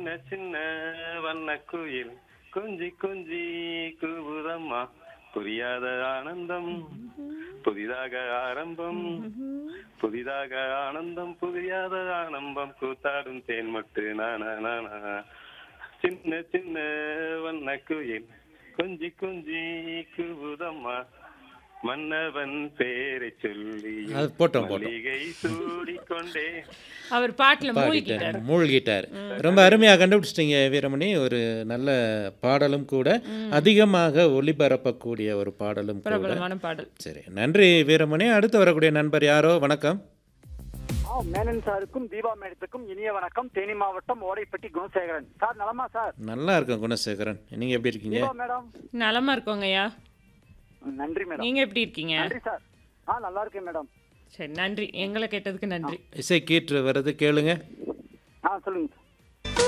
சின்ன சின்ன வண்ண குயில் கொஞ்சி கொஞ்சி கூவுதம்மா புரியாத ஆனந்தம் புதிதாக ஆரம்பம் புதிதாக ஆனந்தம் புரியாத ஆனந்தம் கூத்தாடும் தேன் மட்டு நானா நானா சின்ன சின்ன வண்ண குயில் கொஞ்சி கொஞ்சி கூவுதம்மா மன்னவன் பேரை சொல்லி அது போட்டோம், போட்டோம். மல்லிகை சூடிக்கொண்டே அவர் பாட்டுல பாடிட்டார் மூழ்கிட்டார் மூழ்கிட்டார் ரொம்ப அருமையாக கண்டுபிடிச்சிட்டீங்க வீரமணி ஒரு நல்ல பாடலும் கூட அதிகமாக ஒளிபரப்பக்கூடிய ஒரு பாடலும் கூட பிரபலமான பாடல் சரி நன்றி வீரமணி அடுத்து வரக்கூடிய நண்பர் யாரோ வணக்கம் ஆ, மேனன் சாருக்கும் தீபா மேடத்துக்கும் இனிய வணக்கம் தேனி மாவட்டம் ஓடைப்பட்டி குணசேகரன் சார் நலமா சார் நல்லா இருக்கும் குணசேகரன் நீங்க எப்படி இருக்கீங்க தீபா மேடம் நலமா இருக்கோங்கய்யா நன்றி மேடம் நீங்க எப்படி இருக்கீங்க நன்றி சார் ஆ நல்லா இருக்கேன் மேடம் சரி நன்றி எங்களை கேட்டதுக்கு நன்றி இசை கீற்று வருது கேளுங்க ஆ சொல்லுங்க